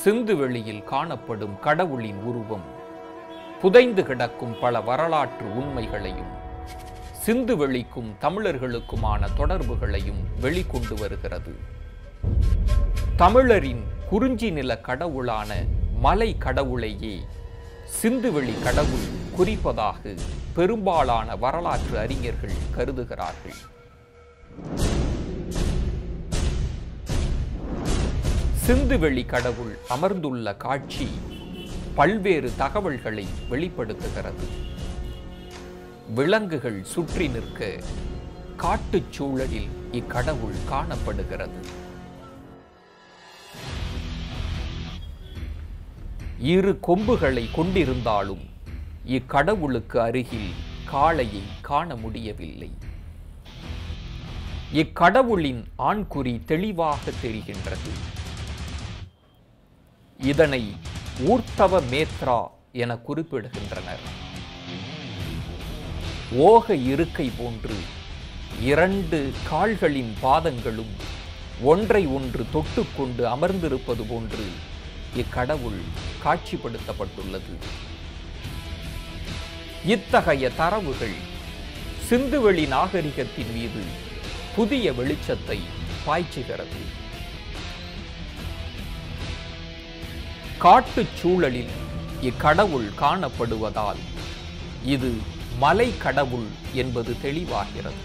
சிந்து வெளியில் காணப்படும் கடவுளின் உருவம் புதைந்து கிடக்கும் பல வரலாற்று உண்மைகளையும் சிந்து வெளிக்கும் தமிழர்களுக்குமான தொடர்புகளையும் வெளிக்கொண்டு வருகிறது தமிழரின் குறிஞ்சி நில கடவுளான மலை கடவுளையே சிந்துவெளி கடவுள் குறிப்பதாக பெரும்பாலான வரலாற்று அறிஞர்கள் கருதுகிறார்கள் சிந்துவெளி கடவுள் அமர்ந்துள்ள காட்சி பல்வேறு தகவல்களை வெளிப்படுத்துகிறது விலங்குகள் சுற்றி நிற்க காட்டுச் சூழலில் இக்கடவுள் காணப்படுகிறது இரு கொம்புகளை கொண்டிருந்தாலும் இக்கடவுளுக்கு அருகில் காளையை காண முடியவில்லை இக்கடவுளின் ஆண்குறி தெளிவாக தெரிகின்றது இதனை ஊர்த்தவ மேத்ரா என குறிப்பிடுகின்றனர் ஓக இருக்கை போன்று இரண்டு கால்களின் பாதங்களும் ஒன்றை ஒன்று தொட்டுக்கொண்டு அமர்ந்திருப்பது போன்று இக்கடவுள் காட்சிப்படுத்தப்பட்டுள்ளது இத்தகைய தரவுகள் சிந்துவெளி நாகரிகத்தின் மீது புதிய வெளிச்சத்தை பாய்ச்சுகிறது காட்டுச் சூழலில் இக்கடவுள் காணப்படுவதால் இது மலை கடவுள் என்பது தெளிவாகிறது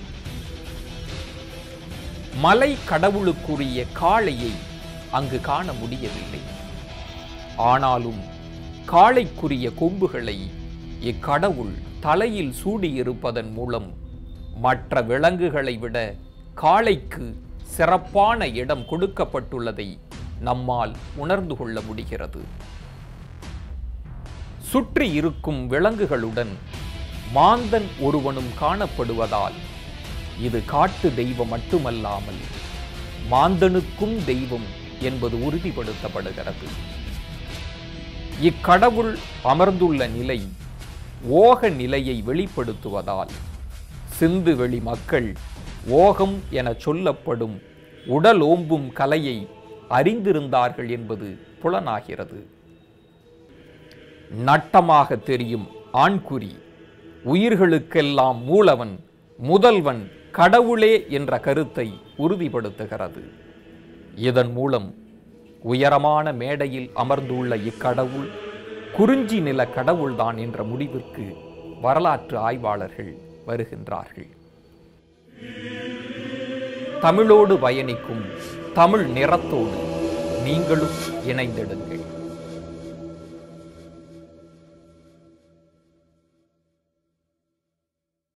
மலை கடவுளுக்குரிய காளையை அங்கு காண முடியவில்லை ஆனாலும் காளைக்குரிய கொம்புகளை இக்கடவுள் தலையில் சூடியிருப்பதன் மூலம் மற்ற விலங்குகளை விட காளைக்கு சிறப்பான இடம் கொடுக்கப்பட்டுள்ளதை நம்மால் உணர்ந்து கொள்ள முடிகிறது சுற்றி இருக்கும் விலங்குகளுடன் மாந்தன் ஒருவனும் காணப்படுவதால் இது காட்டு தெய்வம் மட்டுமல்லாமல் மாந்தனுக்கும் தெய்வம் என்பது உறுதிப்படுத்தப்படுகிறது இக்கடவுள் அமர்ந்துள்ள நிலை ஓக நிலையை வெளிப்படுத்துவதால் சிந்து வெளி மக்கள் ஓகம் என சொல்லப்படும் உடல் ஓம்பும் கலையை அறிந்திருந்தார்கள் என்பது புலனாகிறது நட்டமாக தெரியும் ஆண்குறி உயிர்களுக்கெல்லாம் மூலவன் முதல்வன் கடவுளே என்ற கருத்தை உறுதிப்படுத்துகிறது இதன் மூலம் உயரமான மேடையில் அமர்ந்துள்ள இக்கடவுள் குறிஞ்சி நில கடவுள்தான் என்ற முடிவிற்கு வரலாற்று ஆய்வாளர்கள் வருகின்றார்கள் தமிழோடு பயணிக்கும் தமிழ் நிறத்தோடு நீங்களும் இணைந்திடுங்கள்